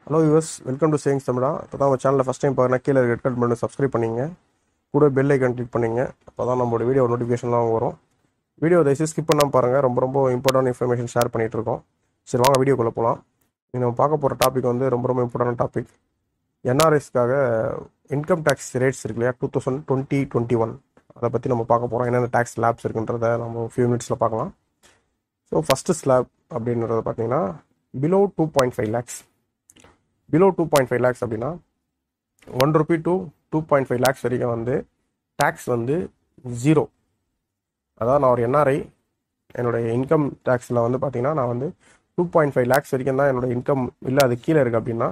hello US welcome to savings Tamizha இப்போ தான் நம்ம சேனலில் ஃபஸ்ட் டைம் பார்க்குறேன் கீழே ரெட் கட் பண்ணி சப்ஸ்கிரைப் பண்ணிங்க கூட பெல் ஐக்கன் கிளிக் பண்ணிங்க அப்போ தான் நம்மளோட வீடியோ நோட்டிஃபிகேஷன்லாம் வரும் வீடியோ தயவுசெய்து ஸ்கிப் பண்ணாமல் பாருங்கள் ரொம்ப ரொம்ப இம்பார்ட்டன்ட் இன்ஃபர்மேஷன் ஷேர் பண்ணிகிட்டு இருக்கோம் சரி வாங்க வீடியோக்குள்ளே போகலாம் இன்னைக்கு நம்ம பார்க்க போகிற டாபிக் வந்து ரொம்ப ரொம்ப இம்பார்ட்டன்ட் டாபிக் என்ஆர்எஸ்க்காக இன்கம் டேக்ஸ் ரேட்ஸ் இருக்கு இல்லையா two thousand twenty twenty one அதை பற்றி நம்ம பார்க்க போகிறோம் என்னென்ன டேக்ஸ் ஸ்லாப்ஸ் இருக்குன்றத நம்ம ஃபியூ மினிட்ஸில் பார்க்கலாம் ஸோ ஃபஸ்ட்டு ஸ்லாப் அப்படின்றத பார்த்தீங்கன்னா below two point five lakhs below two point five lakhs அப்படின்னா one rupee to two point five lakhs வரைக்கும் வந்து டேக்ஸ் வந்து ஜீரோ அதாவது நான் ஒரு என்ஆர்ஐ என்னுடைய இன்கம் டேக்ஸில் வந்து பார்த்தீங்கன்னா நான் வந்து டூ பாயிண்ட் ஃபைவ் லேக்ஸ் வரைக்கும் தான் என்னோட இன்கம் இல்லை அது கீழே இருக்குது அப்படின்னா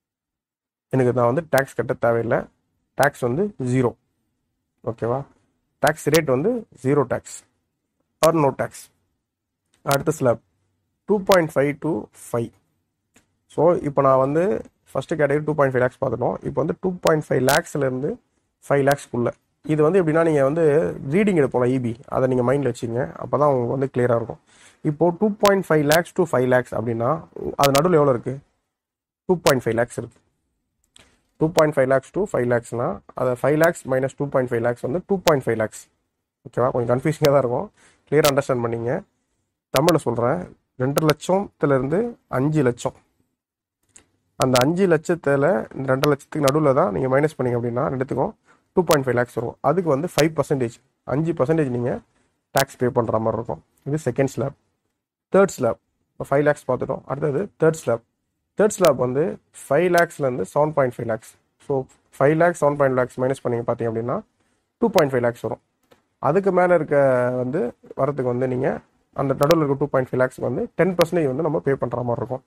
எனக்கு நான் வந்து டேக்ஸ் கட்ட தேவையில்லை டேக்ஸ் வந்து ஜீரோ ஓகேவா டேக்ஸ் ரேட் வந்து zero tax or no tax அடுத்த slab two point five to five so இப்போ நான் வந்து first category two point five lakhs பார்த்துட்டோம் இப்போ வந்து டூ பாயிண்ட் ஃபைவ் லேக்ஸ்லேருந்து ஃபைவ் லேக்ஸ்க்குள்ளே இது வந்து எப்படின்னா நீங்கள் வந்து ரீடிங் எடுப்போம் இபி அதை நீங்கள் மைண்டில் வச்சுங்க அப்போ தான் உங்களுக்கு வந்து கிளியராக இருக்கும் இப்போது two point five lakhs to five lakhs அப்படின்னா அது நடுவில் எவ்வளோ இருக்குது டூ பாயிண்ட் ஃபைவ் லேக்ஸ் இருக்குது two point five lakhs to five லேக்ஸ்னால் அதை five lakhs minus two point five lakhs வந்து டூ பாயிண்ட் ஃபைவ் லேக்ஸ் ஓகேவா கொஞ்சம் கன்ஃபியூஷனாக தான் இருக்கும் கிளியர் அண்டர்ஸ்டாண்ட் பண்ணிங்க தமிழில் சொல்கிறேன் ரெண்டு லட்சத்துலேருந்து அஞ்சு லட்சம் அந்த அஞ்சு லட்சத்தில் ரெண்டு லட்சத்துக்கு நடுவில் தான் நீங்கள் மைனஸ் பண்ணீங்க அப்படின்னா ரெண்டுத்துக்கும் டூ பாயிண்ட் ஃபைவ் லேக்ஸ் வரும் அதுக்கு வந்து ஃபைவ் பர்சன்டேஜ் அஞ்சு பர்சன்டேஜ் நீங்கள் டேக்ஸ் பே பண்ணுற மாதிரி இருக்கும் இது செகண்ட் ஸ்லாப் தேர்ட் ஸ்லாப் இப்போ ஃபைவ் லேக்ஸ் பார்த்துட்டோம் அடுத்தது தேர்ட் ஸ்லாப் தேர்ட் ஸ்லாப் வந்து ஃபைவ் லேக்ஸ்லேருந்து seven point five lakhs so five lakhs seven point lakhs minus பண்ணீங்க பார்த்தீங்க அப்படின்னா டூ பாயிண்ட் ஃபைவ் லேக்ஸ் வரும் அதுக்கு மேலே இருக்க வந்து வரதுக்கு வந்து நீங்கள் அந்த நடுவில் இருக்க டூ பாயிண்ட் ஃபைவ் லேக்ஸ்க்கு வந்து டென் பர்சன்டேஜ் வந்து நம்ம பே பண்ணுற மாதிரி இருக்கும்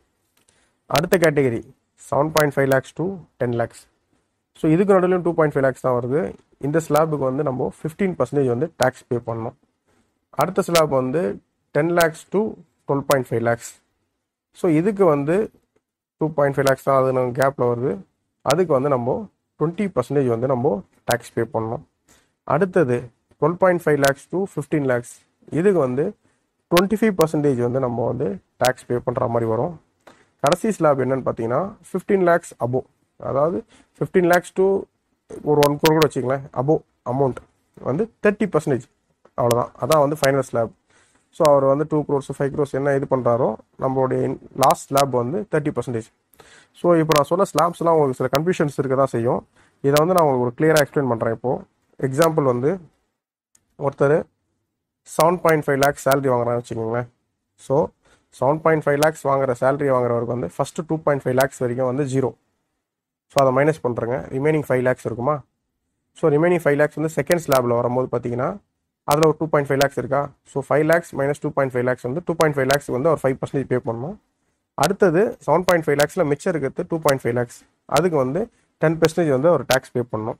அடுத்த category seven point five lakhs to ten lakhs so இதுக்கு நடுவிலும் டூ பாயிண்ட் ஃபைவ் லேக்ஸ் தான் வருது இந்த ஸ்லாபுக்கு வந்து நம்ம ஃபிஃப்டீன் பர்சன்டேஜ் வந்து டேக்ஸ் பே பண்ணணும் அடுத்த ஸ்லாப் வந்து ten lakhs to twelve point five lakhs so இதுக்கு வந்து டூ பாயிண்ட் ஃபைவ் லேக்ஸ் தான் அது நம்ம கேப்பில் வருது அதுக்கு வந்து நம்ம டுவெண்ட்டி பர்சன்டேஜ் வந்து நம்ம டேக்ஸ் பே பண்ணணும் அடுத்தது twelve point five lakhs to fifteen lakhs இதுக்கு வந்து டுவெண்ட்டி ஃபைவ் பர்சன்டேஜ் வந்து நம்ம வந்து டேக்ஸ் பே பண்ணுற மாதிரி வரும் கடைசி ஸ்லாப் என்னன்னு பார்த்தீங்கன்னா ஃபிஃப்டீன் லேக்ஸ் அபோ அதாவது ஃபிஃப்டீன் லேக்ஸ் டு ஒரு ஒன் கோர் கூட வச்சுங்களேன் அபோ அமௌண்ட் வந்து தேர்ட்டி பர்சன்டேஜ் அவ்வளோதான் அதான் வந்து ஃபைனல் ஸ்லாப் ஸோ அவர் வந்து டூ க்ரோர்ஸ் ஃபைவ் க்ரோர்ஸ் என்ன இது பண்ணுறாரோ நம்மளுடைய லாஸ்ட் ஸ்லாப் வந்து தேர்ட்டி பர்சன்டேஜ் ஸோ இப்போ நான் சொன்ன ஸ்லாப்ஸ்லாம் உங்களுக்கு சில கன்ஃபியூஷன்ஸ் இருக்க தான் செய்யும் இதை வந்து நான் உங்களுக்கு ஒரு கிளியராக எக்ஸ்பிளைன் பண்ணுறேன் இப்போது எக்ஸாம்பிள் வந்து ஒருத்தர் seven point five lakhs salary வாங்குறான்னு வச்சுக்கோங்களேன் so seven point five lakhs வாங்குற சேலரி வாங்குறவருக்கு வந்து first two point five lakhs வரைக்கும் வந்து ஜீரோ ஸோ அதை மைனஸ் பண்ணுறேங்க ரிமைனிங் ஃபைவ் லேக்ஸ் இருக்குமா ஸோ ரிமைனிங் ஃபைவ் லேக்ஸ் வந்து செகண்ட் ஸ்லாபில் வரும்போது பார்த்தீங்கன்னா அதில் ஒரு டூ பாயிண்ட் ஃபைவ் லேக்ஸ் இருக்கா so five lakhs minus two point five lakhs வந்து டூ பாயிண்ட் ஃபைவ் லேக்ஸ் வந்து ஒரு ஃபைவ் பர்சன்டேஜ் பே பண்ணணும் அடுத்தது செவன் பாயிண்ட் ஃபைவ் லேக்ஸில் மிச்சம் இருக்கிறது டூ பாயிண்ட் ஃபைவ் லேக்ஸ் அதுக்கு வந்து டென் பர்சன்டேஜ் வந்து ஒரு டேக்ஸ் பே பண்ணணும்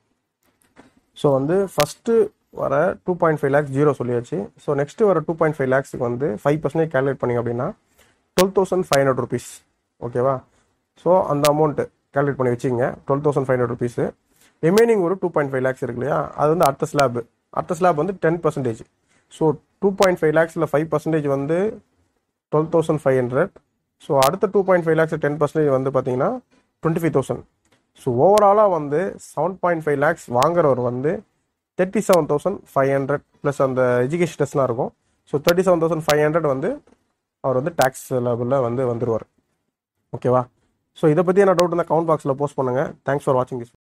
ஸோ வந்து ஃபஸ்ட்டு வர two point five lakhs zero சொல்லியாச்சு ஸோ நெக்ஸ்ட்டு வர டூ பாயிண்ட் ஃபைவ் லேக்ஸுக்கு வந்து ஃபைவ் பர்சன்டேஜ் கேல்குலேட் பண்ணிங்க அப்படின்னா twelve thousand five hundred rupees ஓகேவா ஸோ அந்த அமௌண்ட்டு கேல்குலேட் பண்ணி வச்சுங்க twelve thousand five hundred rupees remaining ஒரு டூ பாயிண்ட் ஃபைவ் லேக்ஸ் இருக்கு இல்லையா அது வந்து அடுத்த ஸ்லாப் அடுத்த ஸ்லாப் வந்து ten percentage so two point five லேக்ஸில் ஃபைவ் பர்சன்டேஜ் வந்து twelve thousand five hundred so அடுத்த two point five lakhs ten percentage வந்து பார்த்தீங்கன்னா டுவெண்ட்டி ஃபைவ் தௌசண்ட் ஸோ ஓவராலாக வந்து செவன் பாயிண்ட் ஃபைவ் லேக்ஸ் வாங்குறவர் வந்து thirty seven thousand five hundred plus அந்த எஜுகேஷன் டெஸ்ட்லாம் இருக்கும் so thirty seven thousand five hundred வந்து அவர் வந்து டேக்ஸ் லெவலில் வந்து வந்துடுவார் ஓகேவா ஸோ இதை பற்றி என்ன டவுட் இருந்தால் கமெண்ட் பாக்ஸில் போஸ்ட் பண்ணுங்கள் தேங்க்ஸ் ஃபார் வாட்சிங் திஸ்